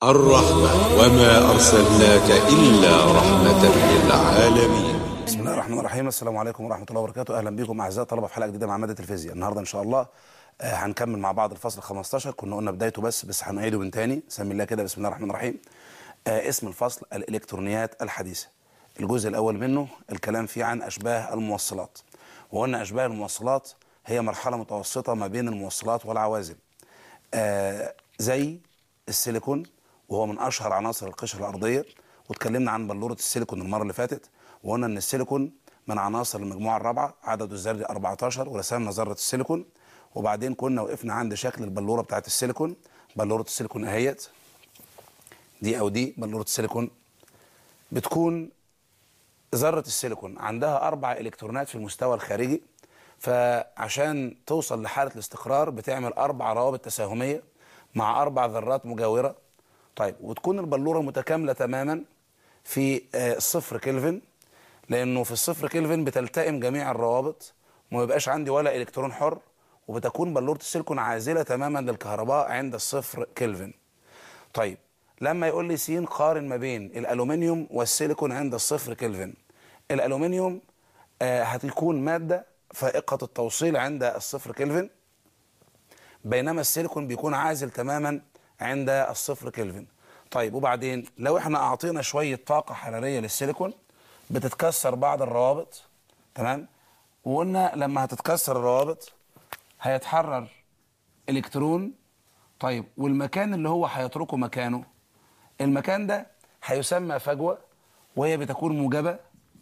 الرحمة وما أرسلناك إلا رحمة للعالمين بسم الله الرحمن الرحيم السلام عليكم ورحمه الله وبركاته اهلا بكم اعزائي الطلبه في حلقه جديده مع ماده الفيزياء النهارده ان شاء الله آه، هنكمل مع بعض الفصل 15 كنا قلنا بدايته بس بس هنعيده من تاني سمي الله كده بسم الله الرحمن الرحيم آه، اسم الفصل الالكترونيات الحديثه الجزء الاول منه الكلام فيه عن اشباه الموصلات وقلنا اشباه الموصلات هي مرحله متوسطه ما بين الموصلات والعوازل آه، زي السيليكون وهو من اشهر عناصر القشره الارضيه واتكلمنا عن بلوره السيليكون المره اللي فاتت وقلنا ان السيليكون من عناصر المجموعه الرابعه عدده الذري 14 ورسمنا ذره السيليكون وبعدين كنا وقفنا عند شكل البلوره بتاعت السيليكون بلوره السيليكون اهيت دي او دي بلوره السيليكون بتكون ذره السيليكون عندها اربع الكترونات في المستوى الخارجي فعشان توصل لحاله الاستقرار بتعمل اربع روابط تساهميه مع اربع ذرات مجاوره طيب وتكون البلوره متكامله تماما في آه، صفر كلفن لانه في الصفر كلفن بتلتئم جميع الروابط وما يبقاش عندي ولا الكترون حر وبتكون بلوره السيليكون عازله تماما للكهرباء عند الصفر كلفن طيب لما يقول لي س قارن ما بين الالومنيوم والسيليكون عند الصفر كلفن الالومنيوم آه هتكون ماده فائقه التوصيل عند الصفر كلفن بينما السيليكون بيكون عازل تماما عند الصفر كلفن طيب وبعدين لو احنا اعطينا شويه طاقه حراريه للسيليكون بتتكسر بعض الروابط تمام وقلنا لما هتتكسر الروابط هيتحرر الكترون طيب والمكان اللي هو هيتركه مكانه المكان ده هيسمى فجوه وهي بتكون موجبه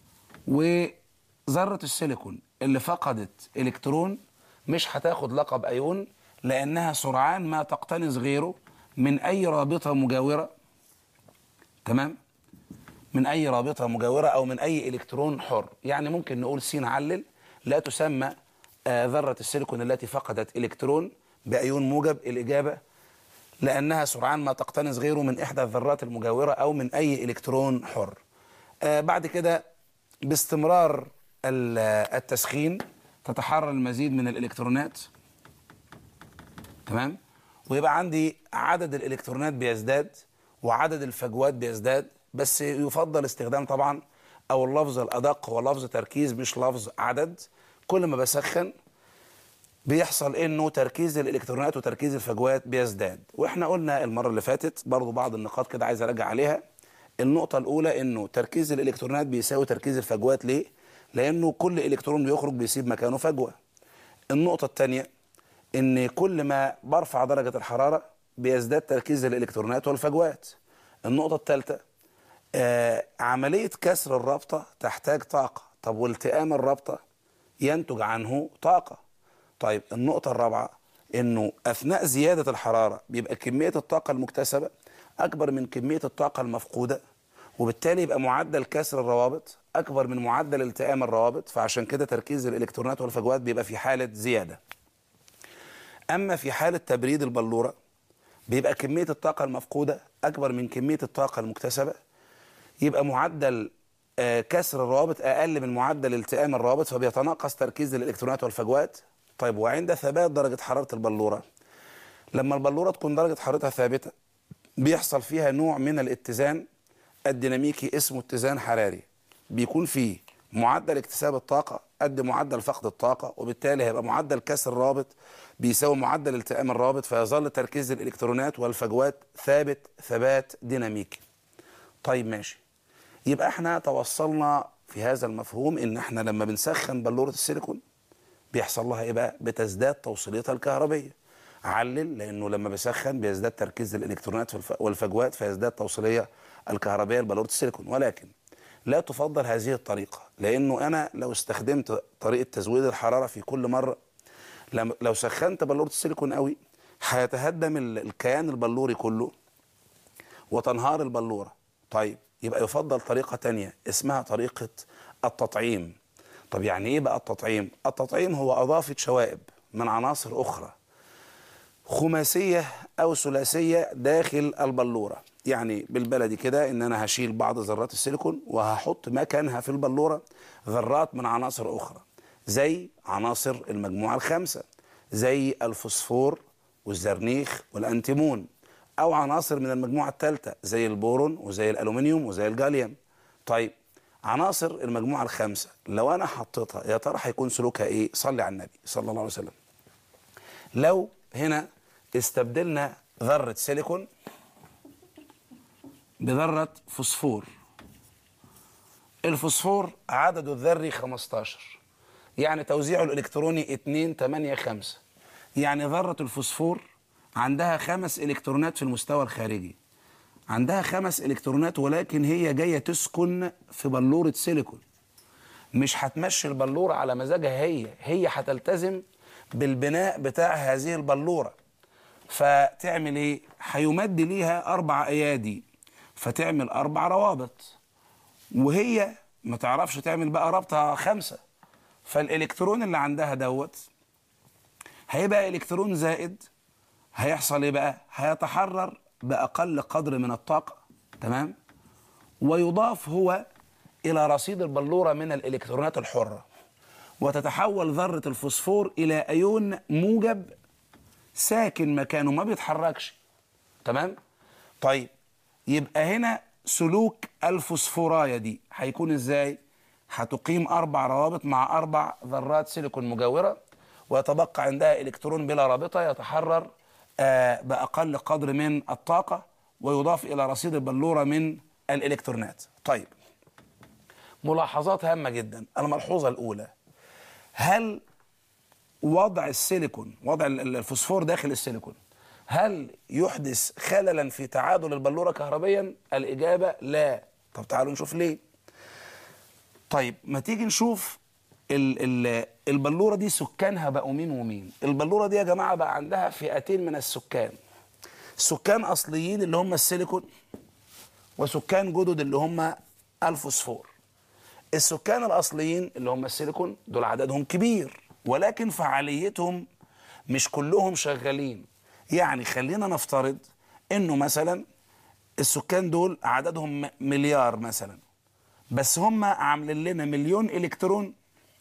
وذره السيليكون اللي فقدت الكترون مش هتاخد لقب ايون لانها سرعان ما تقتنص غيره من اي رابطه مجاوره تمام من اي رابطه مجاوره او من اي الكترون حر يعني ممكن نقول س علل لا تسمى آه، ذره السيليكون التي فقدت الكترون بايون موجب الاجابه لانها سرعان ما تقتنص غيره من احدى الذرات المجاوره او من اي الكترون حر آه، بعد كده باستمرار ال- آه، التسخين تتحرر المزيد من الالكترونات تمام ويبقى عندي عدد الالكترونات بيزداد وعدد الفجوات بيزداد بس يفضل استخدام طبعا او اللفظ الادق هو لفظ تركيز مش لفظ عدد كل ما بسخن بيحصل انه تركيز الالكترونات وتركيز الفجوات بيزداد واحنا قلنا المره اللي فاتت برضو بعض النقاط كده عايز ارجع عليها النقطه الاولى انه تركيز الالكترونات بيساوي تركيز الفجوات ليه لانه كل الكترون بيخرج بيسيب مكانه فجوه النقطه الثانيه ان كل ما برفع درجه الحراره بيزداد تركيز الالكترونات والفجوات النقطه الثالثه آه عمليه كسر الرابطه تحتاج طاقه طب والتئام الرابطه ينتج عنه طاقه طيب النقطه الرابعه انه اثناء زياده الحراره بيبقى كميه الطاقه المكتسبه اكبر من كميه الطاقه المفقوده وبالتالي يبقى معدل كسر الروابط اكبر من معدل التئام الروابط فعشان كده تركيز الالكترونات والفجوات بيبقى في حاله زياده اما في حاله تبريد البلوره بيبقى كميه الطاقه المفقوده اكبر من كميه الطاقه المكتسبه يبقى معدل آه، كسر الروابط اقل من معدل التئام الروابط فبيتناقص تركيز الالكترونات والفجوات طيب وعند ثبات درجه حراره البلوره لما البلوره تكون درجه حرارتها ثابته بيحصل فيها نوع من الاتزان الديناميكي اسمه اتزان حراري بيكون فيه معدل اكتساب الطاقة قد معدل فقد الطاقة وبالتالي هيبقى معدل كسر الرابط بيساوي معدل التئام الرابط فيظل تركيز الإلكترونات والفجوات ثابت ثبات ديناميكي طيب ماشي يبقى احنا توصلنا في هذا المفهوم ان احنا لما بنسخن بلورة السيليكون بيحصل لها ايه بقى بتزداد توصيليتها الكهربيه علل لانه لما بيسخن بيزداد تركيز الالكترونات والف- والفجوات فيزداد توصيليه الكهربيه لبلوره السيليكون ولكن لا تفضل هذه الطريقه لانه انا لو استخدمت طريقه تزويد الحراره في كل مره لم- لو سخنت بلوره السيليكون قوي هيتهدم ال- الكيان البلوري كله وتنهار البلورة طيب يبقى يفضل طريقة تانية اسمها طريقة التطعيم طب يعني ايه بقى التطعيم التطعيم هو اضافة شوائب من عناصر اخرى خماسية او ثلاثية داخل البلورة يعني بالبلدي كده ان انا هشيل بعض ذرات السيليكون وهحط مكانها في البلورة ذرات من عناصر اخرى زي عناصر المجموعة الخامسة زي الفوسفور والزرنيخ والانتيمون او عناصر من المجموعه الثالثه زي البورون وزي الالومنيوم وزي الجاليوم طيب عناصر المجموعه الخامسه لو انا حطيتها يا ترى هيكون سلوكها ايه صلي على النبي صلى الله عليه وسلم لو هنا استبدلنا ذره سيليكون بذره فوسفور الفوسفور عدده الذري 15 يعني توزيعه الالكتروني 2 8 5 يعني ذره الفوسفور عندها خمس الكترونات في المستوى الخارجي عندها خمس الكترونات ولكن هي جايه تسكن في بلوره سيليكون مش هتمشي البلوره على مزاجها هي هي هتلتزم بالبناء بتاع هذه البلوره فتعمل ايه هيمد ليها اربع ايادي فتعمل اربع روابط وهي ما تعرفش تعمل بقى رابطه خمسه فالالكترون اللي عندها دوت هيبقى الكترون زائد هيحصل ايه بقى هيتحرر باقل قدر من الطاقه تمام ويضاف هو الى رصيد البلوره من الالكترونات الحره وتتحول ذره الفوسفور الى ايون موجب ساكن مكانه ما بيتحركش تمام طيب يبقى هنا سلوك الفوسفورايه دي هيكون ازاي هتقيم اربع روابط مع اربع ذرات سيليكون مجاوره ويتبقى عندها الكترون بلا رابطه يتحرر آه باقل قدر من الطاقه ويضاف الى رصيد البلوره من الالكترونات طيب ملاحظات هامه جدا الملحوظه الاولى هل وضع السيليكون وضع الفوسفور داخل السيليكون هل يحدث خللا في تعادل البلوره كهربيا الاجابه لا طب تعالوا نشوف ليه طيب ما تيجي نشوف ال ال البلوره دي سكانها بقوا مين ومين البلوره دي يا جماعه بقى عندها فئتين من السكان سكان اصليين اللي هم السيليكون وسكان جدد اللي هم الفوسفور السكان الاصليين اللي هم السيليكون دول عددهم كبير ولكن فعاليتهم مش كلهم شغالين يعني خلينا نفترض انه مثلا السكان دول عددهم مليار مثلا بس هم عاملين لنا مليون الكترون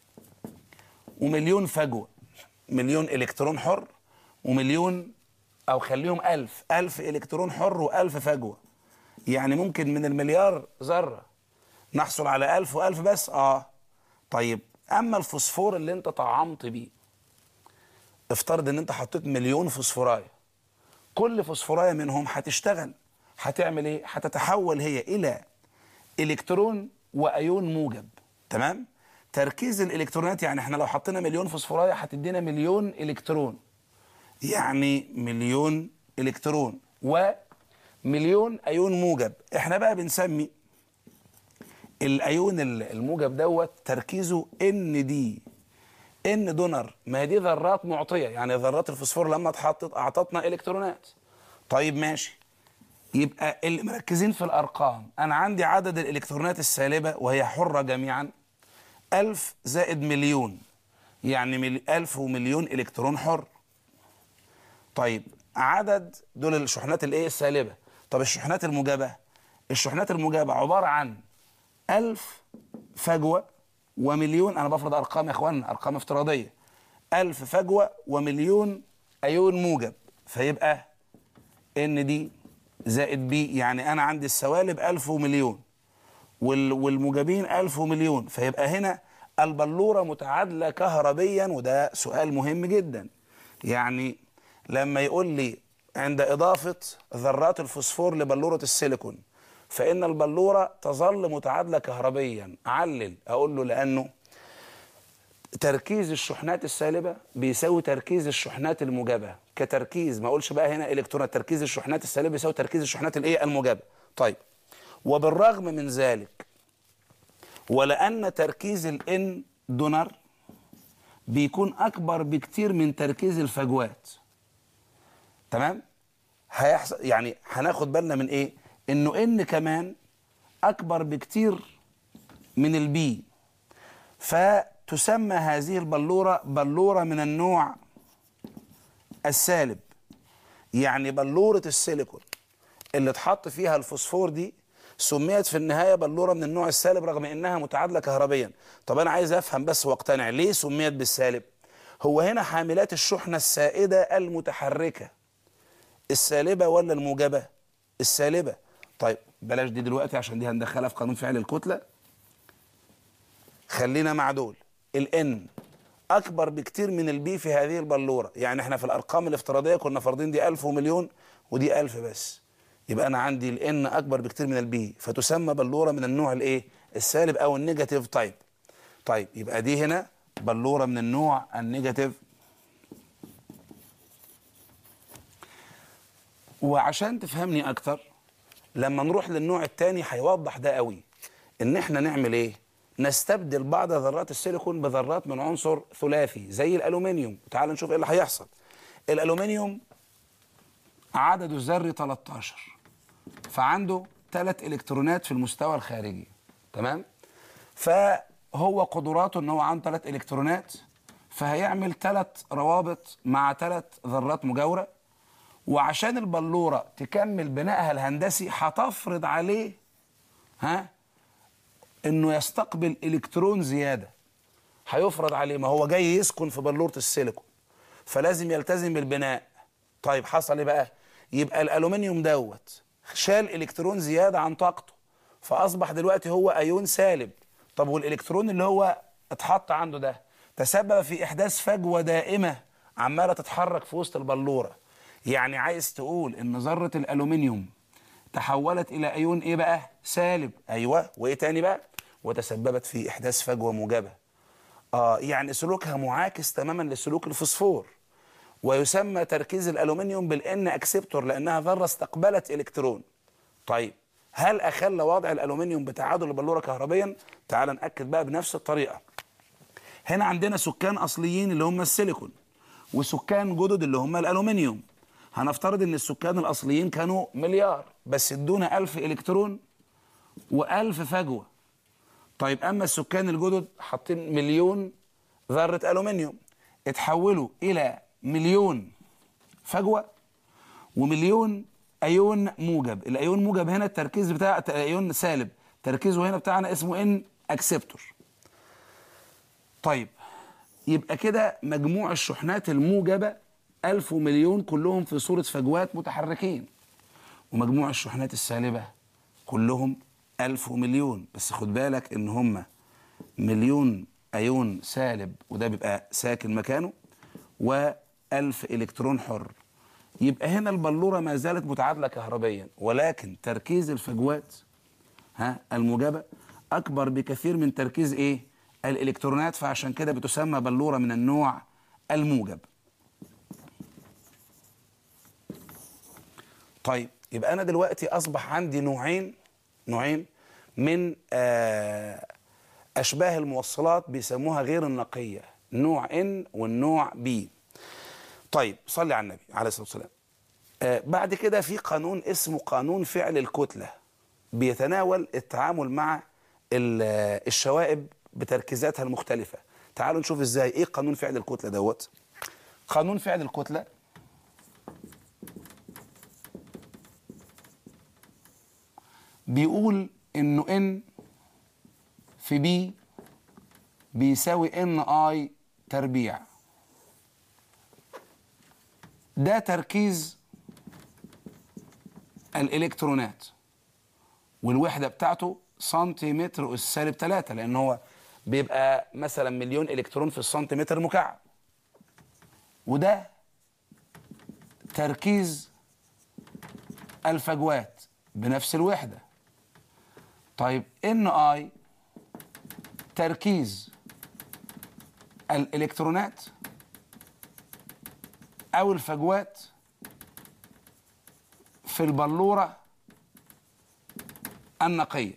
ومليون فجوه مليون الكترون حر ومليون او خليهم ألف ألف الكترون حر وألف فجوه يعني ممكن من المليار ذره نحصل على ألف وألف بس اه طيب اما الفوسفور اللي انت طعمت بيه افترض ان انت حطيت مليون فوسفورايه كل فوسفورايه منهم هتشتغل هتعمل ايه هتتحول هي الى الكترون وايون موجب تمام تركيز الالكترونات يعني احنا لو حطينا مليون فوسفورايه هتدينا مليون الكترون يعني مليون الكترون ومليون ايون موجب احنا بقى بنسمي الايون الموجب دوت تركيزه ان دي ان دونر ما هي دي ذرات معطيه يعني ذرات الفوسفور لما اتحطت اعطتنا الكترونات طيب ماشي يبقى اللي مركزين في الارقام انا عندي عدد الالكترونات السالبه وهي حره جميعا ألف زائد مليون يعني مل... ألف ومليون إلكترون حر طيب عدد دول الشحنات الايه السالبة طب الشحنات الموجبة الشحنات الموجبة عبارة عن ألف فجوة ومليون أنا بفرض أرقام يا إخوانا أرقام افتراضية ألف فجوة ومليون أيون موجب فيبقى إن دي زائد بي يعني أنا عندي السوالب ألف ومليون والموجبين ألف ومليون فيبقى هنا البلورة متعادلة كهربيا وده سؤال مهم جدا يعني لما يقول لي عند إضافة ذرات الفوسفور لبلورة السيليكون فإن البلورة تظل متعادلة كهربيا علل أقول له لأنه تركيز الشحنات السالبة بيساوي تركيز الشحنات الموجبة كتركيز ما أقولش بقى هنا إلكترونات تركيز الشحنات السالبة بيساوي تركيز الشحنات الإيه الموجبة طيب وبالرغم من ذلك ولأن تركيز الإن دونر بيكون أكبر بكتير من تركيز الفجوات تمام هيحصل يعني هناخد بالنا من إيه إنه إن كمان أكبر بكتير من البي فتسمى هذه البلورة بلورة من النوع السالب يعني بلورة السيليكون اللي اتحط فيها الفوسفور دي سميت في النهايه بلوره من النوع السالب رغم انها متعادله كهربيا طب انا عايز افهم بس واقتنع ليه سميت بالسالب هو هنا حاملات الشحنه السائده المتحركه السالبه ولا الموجبه السالبه طيب بلاش دي دلوقتي عشان دي هندخلها في قانون فعل الكتله خلينا مع دول الان اكبر بكتير من البي في هذه البلوره يعني احنا في الارقام الافتراضيه كنا فارضين دي 1000 ومليون ودي 1000 بس يبقى انا عندي الان اكبر بكتير من البي فتسمى بلوره من النوع الايه السالب او النيجاتيف تايب طيب يبقى دي هنا بلوره من النوع النيجاتيف وعشان تفهمني اكتر لما نروح للنوع الثاني هيوضح ده قوي ان احنا نعمل ايه نستبدل بعض ذرات السيليكون بذرات من عنصر ثلاثي زي الالومنيوم تعال نشوف ايه اللي هيحصل الالومنيوم عدده الذري 13 فعنده ثلاث الكترونات في المستوى الخارجي تمام فهو قدراته ان هو عنده ثلاث الكترونات فهيعمل ثلاث روابط مع ثلاث ذرات مجاوره وعشان البلوره تكمل بنائها الهندسي هتفرض عليه ها انه يستقبل الكترون زياده هيفرض عليه ما هو جاي يسكن في بلوره السيليكون فلازم يلتزم بالبناء طيب حصل ايه بقى يبقى الالومنيوم دوت شال الكترون زياده عن طاقته فاصبح دلوقتي هو ايون سالب طب والالكترون اللي هو اتحط عنده ده تسبب في احداث فجوه دائمه عماله تتحرك في وسط البلوره يعني عايز تقول ان ذره الالومنيوم تحولت الى ايون ايه بقى سالب ايوه وايه تاني بقى وتسببت في احداث فجوه موجبه اه يعني سلوكها معاكس تماما لسلوك الفوسفور ويسمى تركيز الالومنيوم بالان اكسبتور لانها ذره استقبلت الكترون طيب هل اخل وضع الالومنيوم بتعادل البلوره كهربيا تعال ناكد بقى بنفس الطريقه هنا عندنا سكان اصليين اللي هم السيليكون وسكان جدد اللي هم الالومنيوم هنفترض ان السكان الاصليين كانوا مليار بس ادونا ألف الكترون وألف فجوه طيب اما السكان الجدد حاطين مليون ذره الومنيوم اتحولوا الى مليون فجوه ومليون ايون موجب الايون موجب هنا التركيز بتاع ايون سالب تركيزه هنا بتاعنا اسمه ان اكسبتور طيب يبقى كده مجموع الشحنات الموجبه ألف ومليون كلهم في صورة فجوات متحركين ومجموع الشحنات السالبة كلهم ألف ومليون بس خد بالك إن هم مليون أيون سالب وده بيبقى ساكن مكانه وألف إلكترون حر يبقى هنا البلورة ما زالت متعادلة كهربيا ولكن تركيز الفجوات ها الموجبة أكبر بكثير من تركيز إيه الإلكترونات فعشان كده بتسمى بلورة من النوع الموجب طيب يبقى انا دلوقتي اصبح عندي نوعين نوعين من آه اشباه الموصلات بيسموها غير النقيه نوع ان والنوع بي طيب صلي على النبي عليه الصلاه والسلام آه بعد كده في قانون اسمه قانون فعل الكتله بيتناول التعامل مع الشوائب بتركيزاتها المختلفه تعالوا نشوف ازاي ايه قانون فعل الكتله دوت قانون فعل الكتله بيقول انه ان في بي بيساوي ان اي تربيع ده تركيز الالكترونات والوحده بتاعته سنتيمتر اس سالب 3 لان هو بيبقى مثلا مليون الكترون في السنتيمتر مكعب وده تركيز الفجوات بنفس الوحده طيب ان اي تركيز الالكترونات او الفجوات في البلوره النقيه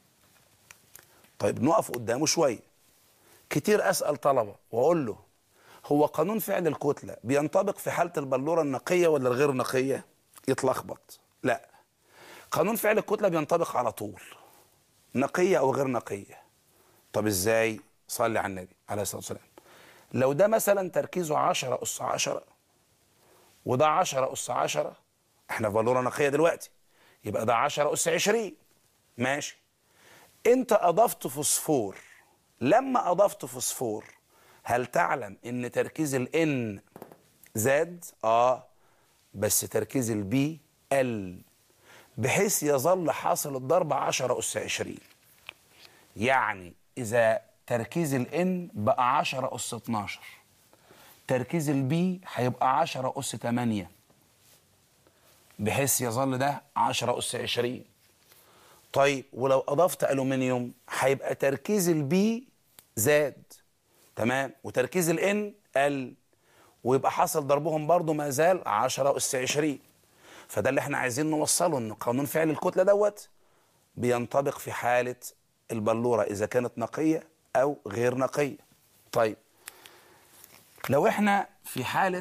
طيب نقف قدامه شويه كتير اسال طلبه واقول له هو قانون فعل الكتله بينطبق في حاله البلوره النقيه ولا الغير نقيه يتلخبط لا قانون فعل الكتله بينطبق على طول نقية أو غير نقية طب إزاي صلي على النبي عليه الصلاة والسلام لو ده مثلا تركيزه 10 أس 10 وده 10 أس 10 احنا في بلورة نقية دلوقتي يبقى ده 10 أس 20 ماشي انت أضفت فوسفور لما أضفت فوسفور هل تعلم ان تركيز الان زاد اه بس تركيز البي قل بحيث يظل حاصل الضرب 10 أس 20 يعني إذا تركيز الإن بقى 10 أس 12 تركيز البي هيبقى 10 أس 8 بحيث يظل ده 10 أس 20 طيب ولو أضفت ألومنيوم هيبقى تركيز البي زاد تمام وتركيز الإن قل ويبقى حاصل ضربهم برضو ما زال 10 أس 20 فده اللي احنا عايزين نوصله ان قانون فعل الكتله دوت بينطبق في حاله البلوره اذا كانت نقيه او غير نقيه طيب لو احنا في حاله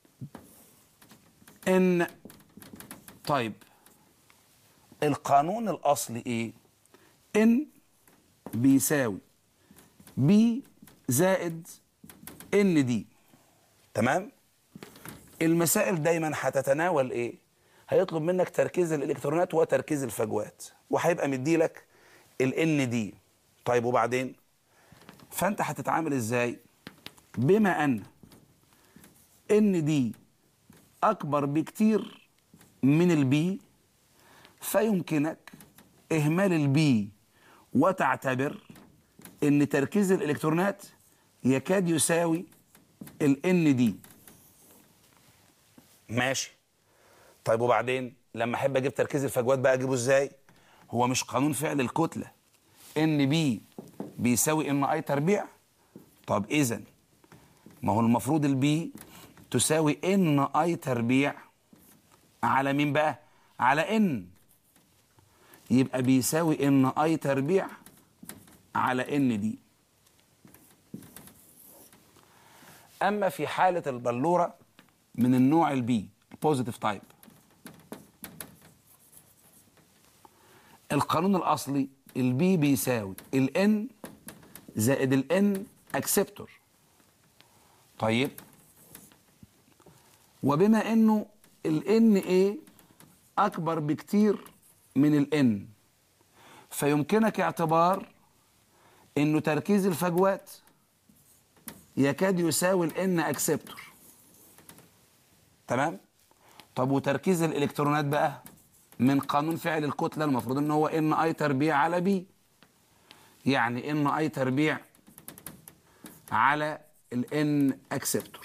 ان طيب القانون الاصلي ايه ان بيساوي بي زائد ان دي تمام المسائل دايما هتتناول ايه هيطلب منك تركيز الالكترونات وتركيز الفجوات وهيبقى مديلك الان دي طيب وبعدين فانت هتتعامل ازاي بما ان ان دي اكبر بكتير من البي فيمكنك اهمال البي وتعتبر ان تركيز الالكترونات يكاد يساوي الان دي ماشي طيب وبعدين لما احب اجيب تركيز الفجوات بقى اجيبه ازاي هو مش قانون فعل الكتله ان بي بيساوي ان اي تربيع طب اذا ما هو المفروض البي تساوي ان اي تربيع على مين بقى على ان يبقى بيساوي ان اي تربيع على ان دي اما في حاله البلوره من النوع البي البوزيتيف تايب القانون الاصلي البي بيساوي الان زائد الان اكسبتور طيب وبما انه الان ايه اكبر بكتير من الان فيمكنك اعتبار انه تركيز الفجوات يكاد يساوي الان اكسبتور تمام طب وتركيز الالكترونات بقى من قانون فعل الكتله المفروض ان هو ان اي تربيع على بي يعني ان اي تربيع على الان اكسبتور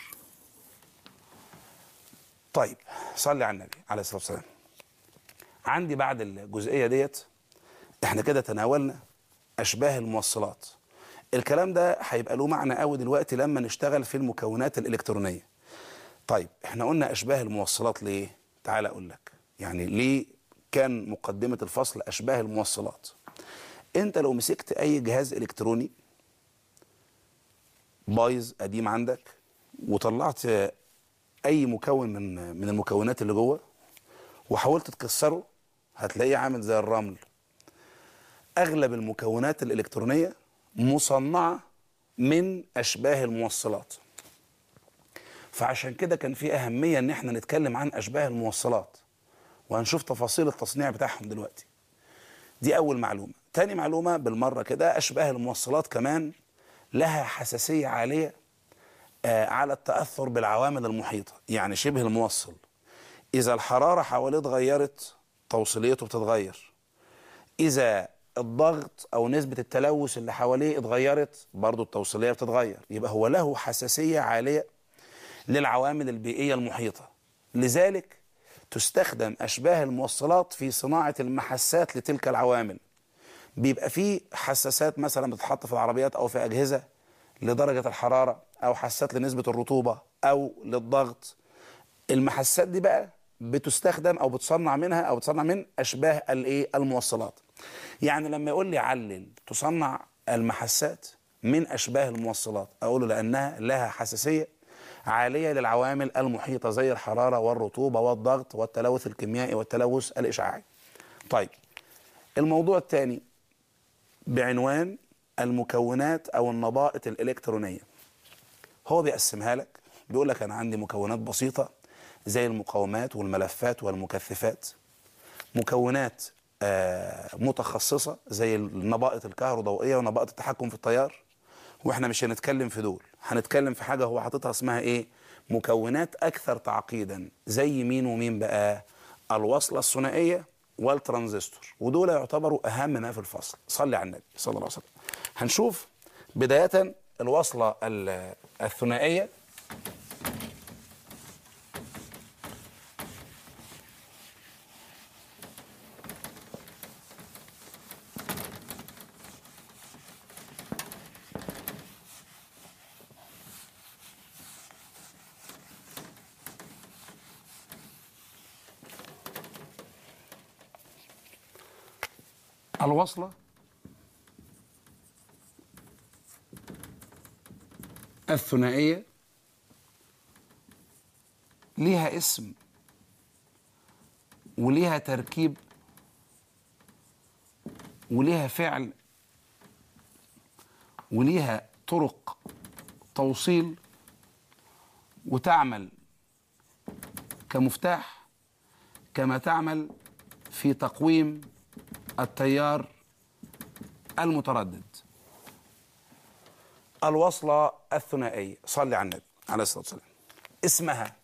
طيب صلي على النبي عليه الصلاه والسلام عندي بعد الجزئيه ديت احنا كده تناولنا اشباه الموصلات الكلام ده هيبقى له معنى قوي دلوقتي لما نشتغل في المكونات الالكترونيه طيب احنا قلنا اشباه الموصلات ليه تعال اقول لك يعني ليه كان مقدمه الفصل اشباه الموصلات انت لو مسكت اي جهاز الكتروني بايظ قديم عندك وطلعت اي مكون من من المكونات اللي جوه وحاولت تكسره هتلاقيه عامل زي الرمل اغلب المكونات الالكترونيه مصنعه من اشباه الموصلات فعشان كده كان في اهميه ان احنا نتكلم عن اشباه الموصلات وهنشوف تفاصيل التصنيع بتاعهم دلوقتي دي اول معلومه تاني معلومه بالمره كده اشباه الموصلات كمان لها حساسيه عاليه آه على التاثر بالعوامل المحيطه يعني شبه الموصل اذا الحراره حواليه اتغيرت توصيليته بتتغير اذا الضغط او نسبه التلوث اللي حواليه اتغيرت برضه التوصيليه بتتغير يبقى هو له حساسيه عاليه للعوامل البيئيه المحيطه لذلك تستخدم اشباه الموصلات في صناعه المحسات لتلك العوامل بيبقى فيه حساسات مثلا بتتحط في العربيات او في اجهزه لدرجه الحراره او حساسات لنسبه الرطوبه او للضغط المحسات دي بقى بتستخدم او بتصنع منها او بتصنع من اشباه الايه الموصلات يعني لما يقول لي علل تصنع المحسات من اشباه الموصلات اقول له لانها لها حساسيه عاليه للعوامل المحيطه زي الحراره والرطوبه والضغط والتلوث الكيميائي والتلوث الاشعاعي طيب الموضوع الثاني بعنوان المكونات او النبائط الالكترونيه هو بيقسمها لك بيقول لك انا عندي مكونات بسيطه زي المقاومات والملفات والمكثفات مكونات آه متخصصه زي النبائط الكهروضوئيه ونبائط التحكم في التيار واحنا مش هنتكلم في دول هنتكلم في حاجه هو حاططها اسمها ايه مكونات اكثر تعقيدا زي مين ومين بقى الوصله الثنائيه والترانزستور ودول يعتبروا اهم ما في الفصل صلي على النبي صلى الله عليه وسلم هنشوف بدايه الوصله ال- الثنائيه الوصلة الثنائية ليها اسم وليها تركيب وليها فعل وليها طرق توصيل وتعمل كمفتاح كما تعمل في تقويم التيار المتردد الوصلة الثنائية صلي على النبي عليه الصلاة والسلام اسمها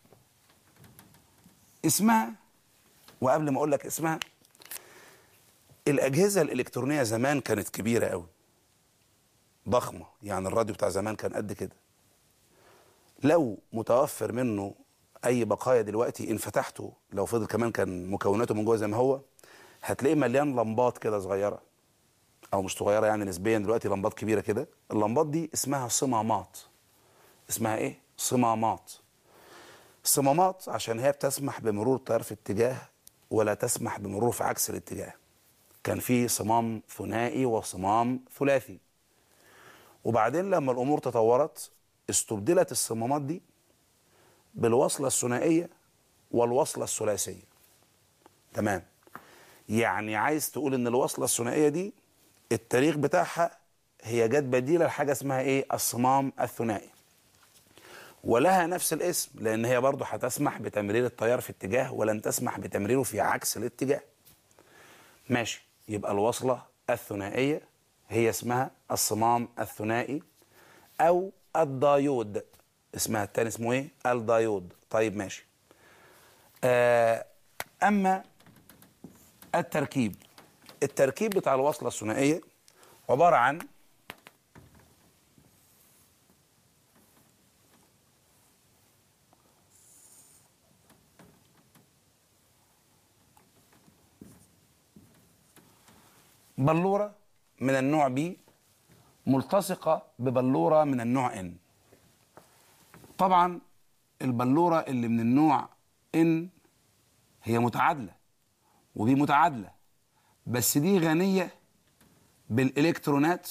اسمها وقبل ما أقول لك اسمها الأجهزة الإلكترونية زمان كانت كبيرة قوي ضخمة يعني الراديو بتاع زمان كان قد كده لو متوفر منه أي بقايا دلوقتي إن فتحته لو فضل كمان كان مكوناته من جوه زي ما هو هتلاقيه مليان لمبات كده صغيره او مش صغيره يعني نسبيا دلوقتي لمبات كبيره كده اللمبات دي اسمها صمامات اسمها ايه صمامات صمامات عشان هي بتسمح بمرور التيار في اتجاه ولا تسمح بمرور في عكس الاتجاه كان في صمام ثنائي وصمام ثلاثي وبعدين لما الامور تطورت استبدلت الصمامات دي بالوصله الثنائيه والوصله الثلاثيه تمام يعني عايز تقول ان الوصله الثنائيه دي التاريخ بتاعها هي جت بديله لحاجه اسمها ايه الصمام الثنائي ولها نفس الاسم لان هي برضه هتسمح بتمرير التيار في اتجاه ولن تسمح بتمريره في عكس الاتجاه ماشي يبقى الوصله الثنائيه هي اسمها الصمام الثنائي او الدايود اسمها التاني اسمه ايه الدايود طيب ماشي آه اما التركيب التركيب بتاع الوصلة الثنائية عبارة عن بلورة من النوع B ملتصقة ببلورة من النوع N طبعا البلورة اللي من النوع N هي متعادلة ودي متعادلة بس دي غنية بالإلكترونات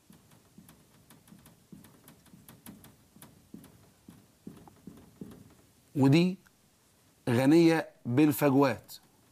ودي غنية بالفجوات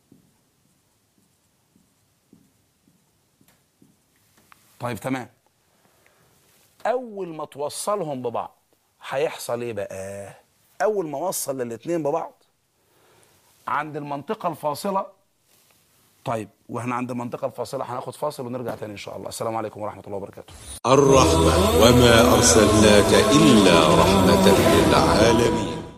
طيب تمام أول ما توصلهم ببعض هيحصل إيه بقى؟ أول ما وصل الاتنين ببعض عند المنطقة الفاصلة طيب واحنا عند المنطقة الفاصلة هناخد فاصل ونرجع تاني إن شاء الله السلام عليكم ورحمة الله وبركاته الرحمة وما أرسلناك إلا رحمة للعالمين